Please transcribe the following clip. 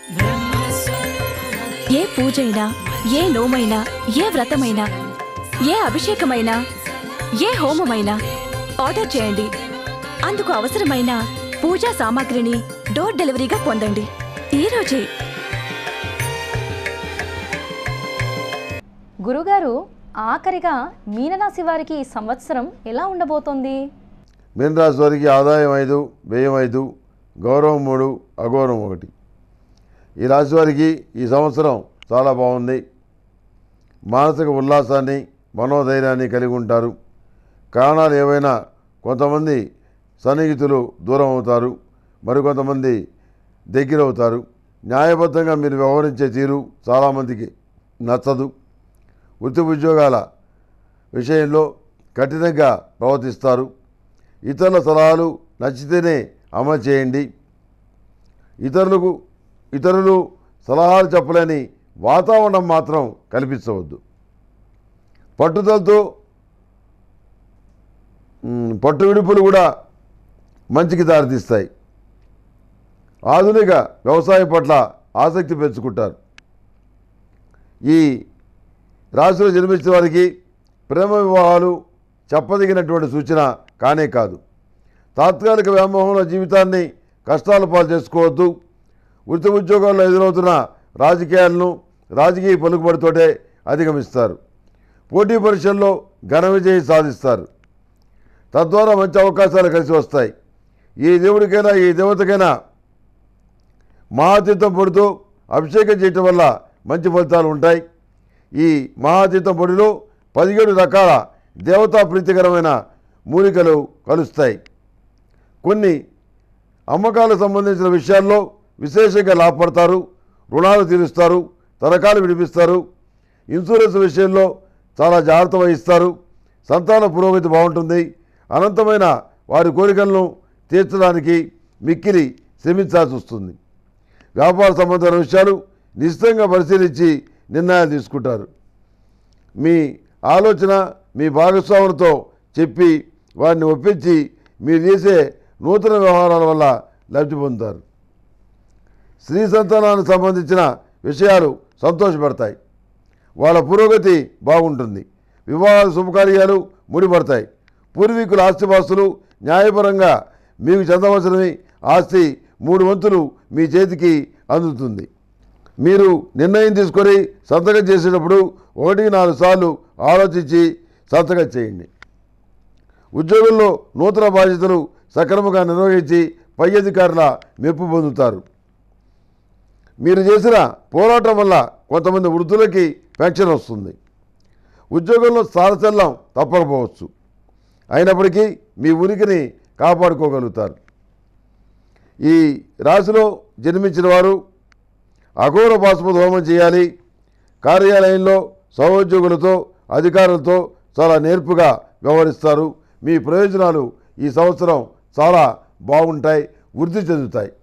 ఏ పూజైనా ఏ నోమైనా ఏ వ్రతమైనా ఏ అభిషేకమైనా ఏ హోమమైనా ఆర్డర్ చేయండి అందుకు అవసరమైన పూజా సామాగ్రిని డోర్ డెలివరీగా పొందండి ఈ రోజే గురుగారు ఆఖరిగా మీనరాశి వారికి ఈ సంవత్సరం ఎలా ఉండబోతోంది మీనరాశి వారికి ఆదాయం ఐదు వ్యయం ఐదు గౌరవం మూడు అగౌరవం ఒకటి ఈ రాశి వారికి ఈ సంవత్సరం చాలా బాగుంది మానసిక ఉల్లాసాన్ని మనోధైర్యాన్ని కలిగి ఉంటారు కారణాలు ఏవైనా కొంతమంది సన్నిహితులు దూరం అవుతారు మరికొంతమంది దగ్గర అవుతారు న్యాయబద్ధంగా మీరు వ్యవహరించే తీరు చాలామందికి నచ్చదు వృత్తి ఉద్యోగాల విషయంలో కఠినంగా ప్రవర్తిస్తారు ఇతరుల సలహాలు నచ్చితేనే అమలు చేయండి ఇతరులకు ఇతరులు సలహాలు చెప్పలేని వాతావరణం మాత్రం కల్పించవద్దు పట్టుదలతో మ్, పట్టు విడుపులు కూడా మంచికి దారితీస్తాయి ఆధునిక వ్యవసాయం పట్ల ఆసక్తి పెంచుకుంటారు ఈ రాశిలో జన్మించిన వారికి ప్రేమ వివాహాలు చెప్పదగినటువంటి సూచన కానే కాదు తాత్కాలిక వ్యామోహంలో జీవితాన్ని కష్టాల పాలు చేసుకోవద్దు వృత్తి ఉద్యోగాల్లో ఎదురవుతున్న రాజకీయాలను రాజకీయ పలుకుబడితోటే అధిగమిస్తారు పోటీ పరీక్షల్లో ఘన విజయం సాధిస్తారు తద్వారా మంచి అవకాశాలు కలిసి వస్తాయి ఈ దేవుడికైనా ఈ దేవతకైనా మహాతీర్థం పొడితో అభిషేకం చేయటం వల్ల మంచి ఫలితాలు ఉంటాయి ఈ మహాతీర్థం పొడిలో పదిహేడు రకాల దేవతా ప్రీతికరమైన మూలికలు కలుస్తాయి కొన్ని అమ్మకాలకు సంబంధించిన విషయాల్లో విశేషంగా లాభపడతారు రుణాలు తీరుస్తారు తనఖాలు విడిపిస్తారు ఇన్సూరెన్స్ విషయంలో చాలా జాగ్రత్త వహిస్తారు సంతాన పురోగతి బాగుంటుంది అనంతమైన వారి కోరికలను తీర్చడానికి మిక్కిలి శ్రమించాల్సి వస్తుంది వ్యాపార సంబంధమైన విషయాలు నిశ్చితంగా పరిశీలించి నిర్ణయాలు తీసుకుంటారు మీ ఆలోచన మీ భాగస్వాములతో చెప్పి వారిని ఒప్పించి మీరు చేసే నూతన వ్యవహారాల వల్ల లబ్ధి పొందుతారు స్త్రీ సంతానానికి సంబంధించిన విషయాలు సంతోషపెడతాయి వాళ్ళ పురోగతి బాగుంటుంది వివాహాల శుభకార్యాలు ముడిపడతాయి పూర్వీకుల ఆస్తిపాస్తులు న్యాయపరంగా మీకు చెందవలసినవి ఆస్తి మూడు వంతులు మీ చేతికి అందుతుంది మీరు నిర్ణయం తీసుకొని సంతకం చేసేటప్పుడు ఒకటి నాలుగు సార్లు ఆలోచించి సంతకం చేయండి ఉద్యోగంలో నూతన బాధ్యతలు సక్రమంగా నిర్వహించి పై అధికారుల మెప్పు పొందుతారు మీరు చేసిన పోరాటం వల్ల కొంతమంది వృద్ధులకి పెన్షన్ వస్తుంది ఉద్యోగంలో సారచల్లం తప్పకపోవచ్చు అయినప్పటికీ మీ ఉనికిని కాపాడుకోగలుగుతారు ఈ రాశిలో జన్మించిన వారు అఘోర పాశుపత హోమం చేయాలి కార్యాలయంలో సహోద్యోగులతో అధికారులతో చాలా నేర్పుగా వ్యవహరిస్తారు మీ ప్రయోజనాలు ఈ సంవత్సరం చాలా బాగుంటాయి వృద్ధి చెందుతాయి